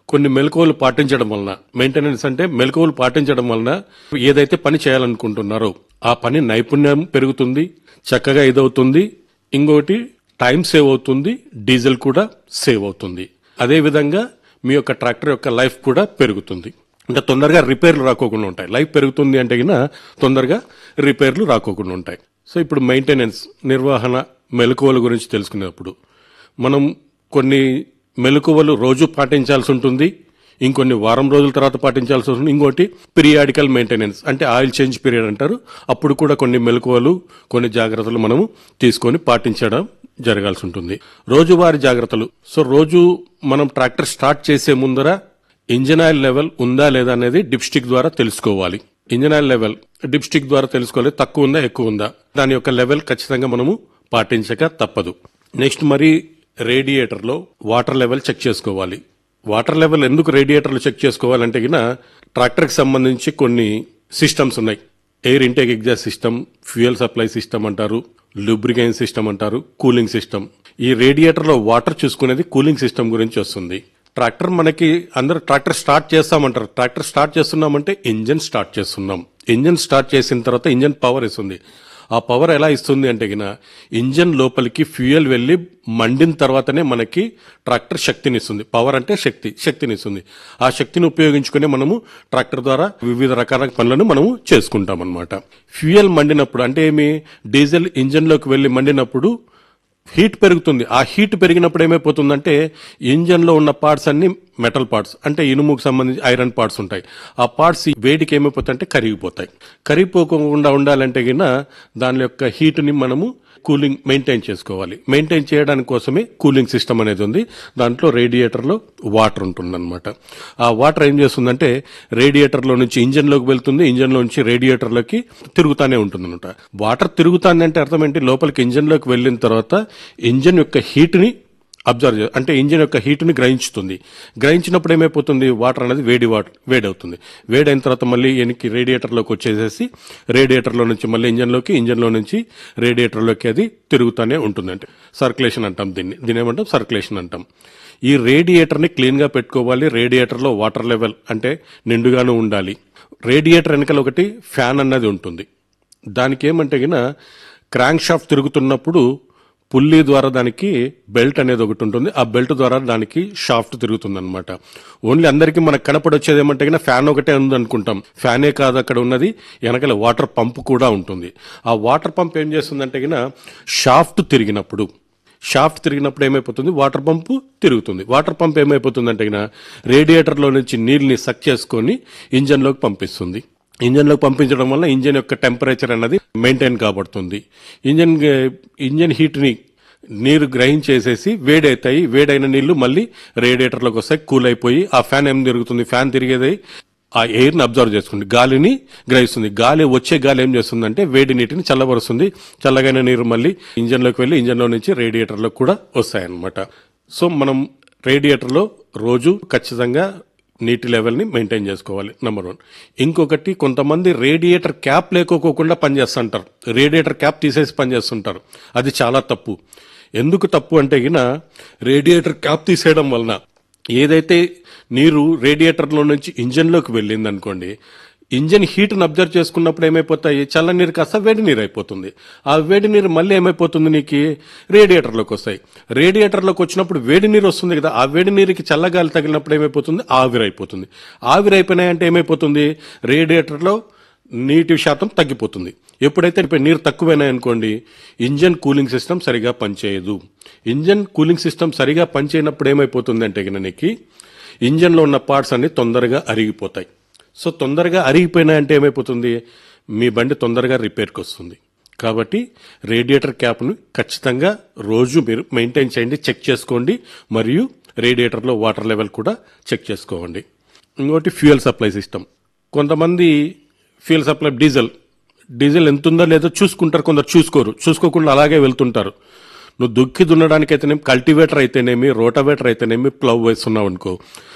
కొన్ని మెలకువలు పాటించడం వలన మెయింటెనెన్స్ అంటే మెలకువలు పాటించడం వలన ఏదైతే పని చేయాలనుకుంటున్నారో ఆ పని నైపుణ్యం పెరుగుతుంది చక్కగా ఇదవుతుంది ఇంకోటి టైం సేవ్ అవుతుంది డీజిల్ కూడా సేవ్ అవుతుంది అదే విధంగా మీ యొక్క ట్రాక్టర్ యొక్క లైఫ్ కూడా పెరుగుతుంది ఇంకా తొందరగా రిపేర్లు రాకోకుండా ఉంటాయి లైఫ్ పెరుగుతుంది అంటే గిన తొందరగా రిపేర్లు రాకోకుండా ఉంటాయి సో ఇప్పుడు మెయింటెనెన్స్ నిర్వహణ మెలకువల గురించి తెలుసుకునేటప్పుడు మనం కొన్ని మెలకువలు రోజు పాటించాల్సి ఉంటుంది ఇంకొన్ని వారం రోజుల తర్వాత పాటించాల్సి ఉంటుంది ఇంకోటి పీరియాడికల్ మెయింటెనెన్స్ అంటే ఆయిల్ చేంజ్ పీరియడ్ అంటారు అప్పుడు కూడా కొన్ని మెలకువలు కొన్ని జాగ్రత్తలు మనము తీసుకొని పాటించడం జరగాల్సి ఉంటుంది రోజువారీ జాగ్రత్తలు సో రోజు మనం ట్రాక్టర్ స్టార్ట్ చేసే ముందర ఇంజన్ ఆయిల్ లెవెల్ ఉందా లేదా అనేది డిప్స్టిక్ ద్వారా తెలుసుకోవాలి ఇంజన్ ఆయిల్ లెవెల్ డిప్స్టిక్ ద్వారా తెలుసుకోవాలి తక్కువ ఉందా ఎక్కువ ఉందా దాని యొక్క లెవెల్ ఖచ్చితంగా మనము పాటించక తప్పదు నెక్స్ట్ మరి రేడియేటర్లో వాటర్ లెవెల్ చెక్ చేసుకోవాలి వాటర్ లెవెల్ ఎందుకు రేడియేటర్లు చెక్ చేసుకోవాలంటే గిన ట్రాక్టర్కి సంబంధించి కొన్ని సిస్టమ్స్ ఉన్నాయి air intake exhaust system fuel supply system అంటారు లూబ్రిగైన్ సిస్టమ్ అంటారు కూలింగ్ సిస్టమ్ ఈ రేడియేటర్లో వాటర్ చూసుకునేది కూలింగ్ సిస్టమ్ గురించి వస్తుంది ట్రాక్టర్ మనకి అందరూ ట్రాక్టర్ స్టార్ట్ చేస్తామంటారు ట్రాక్టర్ స్టార్ట్ చేస్తున్నామంటే ఇంజన్ స్టార్ట్ చేస్తున్నాం ఇంజన్ స్టార్ట్ చేసిన తర్వాత ఇంజన్ పవర్ ఇస్తుంది ఆ పవర్ ఎలా ఇస్తుంది అంటే గిన ఇంజన్ లోపలికి ఫ్యూయల్ వెళ్ళి మండిన తర్వాతనే మనకి ట్రాక్టర్ శక్తిని ఇస్తుంది పవర్ అంటే శక్తి శక్తిని ఇస్తుంది ఆ శక్తిని ఉపయోగించుకుని మనము ట్రాక్టర్ ద్వారా వివిధ రకాల పనులను మనము చేసుకుంటాం అనమాట ఫ్యూయల్ మండినప్పుడు అంటే ఏమి డీజిల్ ఇంజన్లోకి వెళ్ళి మండినప్పుడు హీట్ పెరుగుతుంది ఆ హీట్ పెరిగినప్పుడు ఏమైపోతుందంటే ఇంజన్లో ఉన్న పార్ట్స్ అన్ని మెటల్ పార్ట్స్ అంటే ఇనుముకు సంబంధించి ఐరన్ పార్ట్స్ ఉంటాయి ఆ పార్ట్స్ వేడికి ఏమైపోతాయి అంటే కరిగిపోతాయి కరిగిపోకుండా ఉండాలంటే గిన దాని యొక్క హీట్ని మనము కూలింగ్ మెయింటైన్ చేసుకోవాలి మెయింటైన్ చేయడానికి కోసమే కూలింగ్ సిస్టమ్ అనేది ఉంది దాంట్లో రేడియేటర్లో వాటర్ ఉంటుందన్నమాట ఆ వాటర్ ఏం చేస్తుందంటే రేడియేటర్లో నుంచి ఇంజన్లోకి వెళ్తుంది ఇంజన్లో నుంచి రేడియేటర్లోకి తిరుగుతానే ఉంటుందన్నమాట వాటర్ తిరుగుతాంది అంటే అర్థం ఏంటి లోపలికి ఇంజన్లోకి వెళ్ళిన తర్వాత ఇంజన్ యొక్క హీట్ని అబ్జర్వ్ చే అంటే ఇంజిన్ యొక్క హీట్ని గ్రహించుతుంది గ్రహించినప్పుడు ఏమైపోతుంది వాటర్ అనేది వేడి వాటర్ వేడి అవుతుంది వేడైన తర్వాత మళ్ళీ వెనక్కి రేడియేటర్లోకి వచ్చేసేసి రేడియేటర్లో నుంచి మళ్ళీ ఇంజన్లోకి ఇంజన్లో నుంచి రేడియేటర్లోకి అది తిరుగుతూనే ఉంటుంది అంటే సర్క్యులేషన్ అంటాం దీన్ని దీని ఏమంటాం సర్క్యులేషన్ అంటాం ఈ రేడియేటర్ని క్లీన్గా పెట్టుకోవాలి రేడియేటర్లో వాటర్ లెవెల్ అంటే నిండుగాను ఉండాలి రేడియేటర్ వెనకాల ఒకటి ఫ్యాన్ అన్నది ఉంటుంది దానికి ఏమంటే గిన క్రాంక్ షాఫ్ట్ తిరుగుతున్నప్పుడు పుల్లీ ద్వారా దానికి బెల్ట్ అనేది ఒకటి ఉంటుంది ఆ బెల్ట్ ద్వారా దానికి షాఫ్ట్ తిరుగుతుంది అనమాట ఓన్లీ అందరికీ మనకు కనపడొచ్చేది ఏమంటే గిన ఫ్యాన్ ఒకటే ఉంది అనుకుంటాం ఫ్యానే కాదు అక్కడ ఉన్నది వెనకాల వాటర్ పంప్ కూడా ఉంటుంది ఆ వాటర్ పంప్ ఏం చేస్తుందంటే గిన షాఫ్ట్ తిరిగినప్పుడు షాఫ్ట్ తిరిగినప్పుడు ఏమైపోతుంది వాటర్ పంపు తిరుగుతుంది వాటర్ పంప్ ఏమైపోతుందంటే గిన రేడియేటర్లో నుంచి నీళ్ళని సక్ చేసుకొని ఇంజన్లోకి పంపిస్తుంది ఇంజన్లోకి పంపించడం వల్ల ఇంజన్ యొక్క టెంపరేచర్ అన్నది మెయింటైన్ కాబడుతుంది ఇంజన్ ఇంజన్ హీట్ని నీరు గ్రహించేసేసి వేడవుతాయి వేడైన నీళ్లు మళ్ళీ రేడియేటర్లోకి వస్తాయి కూల్ అయిపోయి ఆ ఫ్యాన్ ఏం తిరుగుతుంది ఫ్యాన్ తిరిగేది ఆ ఎయిర్ని అబ్జర్వ్ చేసుకుంది గాలిని గ్రహిస్తుంది గాలి వచ్చే గాలి ఏం చేస్తుందంటే వేడి నీటిని చల్లబరుస్తుంది చల్లగైన నీరు మళ్ళీ ఇంజన్లోకి వెళ్ళి ఇంజన్లో నుంచి రేడియేటర్లోకి కూడా వస్తాయన్నమాట సో మనం రేడియేటర్లో రోజు ఖచ్చితంగా నీటి లెవెల్ని మెయింటైన్ చేసుకోవాలి నెంబర్ వన్ ఇంకొకటి కొంతమంది రేడియేటర్ క్యాప్ లేకోకుండా పనిచేస్తుంటారు రేడియేటర్ క్యాప్ తీసేసి పనిచేస్తుంటారు అది చాలా తప్పు ఎందుకు తప్పు అంటే గిన రేడియేటర్ క్యాప్ తీసేయడం వలన ఏదైతే నీరు రేడియేటర్లో నుంచి ఇంజన్లోకి వెళ్ళింది అనుకోండి ఇంజన్ హీట్ని అబ్జర్వ్ చేసుకున్నప్పుడు ఏమైపోతాయి చల్ల నీరు కాస్త వేడి నీరు అయిపోతుంది ఆ వేడి నీరు మళ్ళీ ఏమైపోతుంది నీకు రేడియేటర్లోకి వస్తాయి రేడియేటర్లోకి వచ్చినప్పుడు వేడి నీరు వస్తుంది కదా ఆ వేడి నీరుకి చల్లగాలి తగిలినప్పుడు ఏమైపోతుంది ఆవిరైపోతుంది ఆవిరైపోయినాయంటే ఏమైపోతుంది రేడియేటర్లో నీటి శాతం తగ్గిపోతుంది ఎప్పుడైతే ఇప్పుడు నీరు తక్కువైనాయి అనుకోండి ఇంజన్ కూలింగ్ సిస్టమ్ సరిగా పనిచేయదు ఇంజన్ కూలింగ్ సిస్టమ్ సరిగా పనిచేయనప్పుడు ఏమైపోతుంది అంటే నీకు ఇంజన్లో ఉన్న పార్ట్స్ అన్ని తొందరగా అరిగిపోతాయి సో తొందరగా అరిగిపోయినాయంటే ఏమైపోతుంది మీ బండి తొందరగా రిపేర్కి వస్తుంది కాబట్టి రేడియేటర్ క్యాప్ను ఖచ్చితంగా రోజు మీరు మెయింటైన్ చేయండి చెక్ చేసుకోండి మరియు రేడియేటర్లో వాటర్ లెవెల్ కూడా చెక్ చేసుకోండి ఇంకోటి ఫ్యూయల్ సప్లై సిస్టమ్ కొంతమంది ఫ్యూయల్ సప్లై డీజిల్ డీజిల్ ఎంత ఉందో లేదో చూసుకుంటారు కొందరు చూసుకోరు చూసుకోకుండా అలాగే వెళ్తుంటారు నువ్వు దుక్కి దున్నడానికి అయితేనేమి కల్టివేటర్ అయితేనేమి రోటవేటర్ అయితేనేమి ప్లవ్ వేస్తున్నావు అనుకో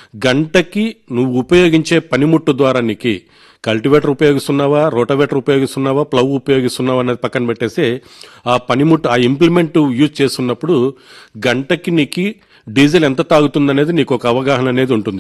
గంటకి నువ్వు ఉపయోగించే పనిముట్టు ద్వారా నీకు కల్టివేటర్ ఉపయోగిస్తున్నావా రోటవేటర్ ఉపయోగిస్తున్నావా ప్లవ్ ఉపయోగిస్తున్నావా అనేది పక్కన పెట్టేసి ఆ పనిముట్టు ఆ ఇంప్లిమెంట్ యూజ్ చేస్తున్నప్పుడు గంటకి నీకు డీజిల్ ఎంత తాగుతుందనేది నీకు ఒక అవగాహన అనేది ఉంటుంది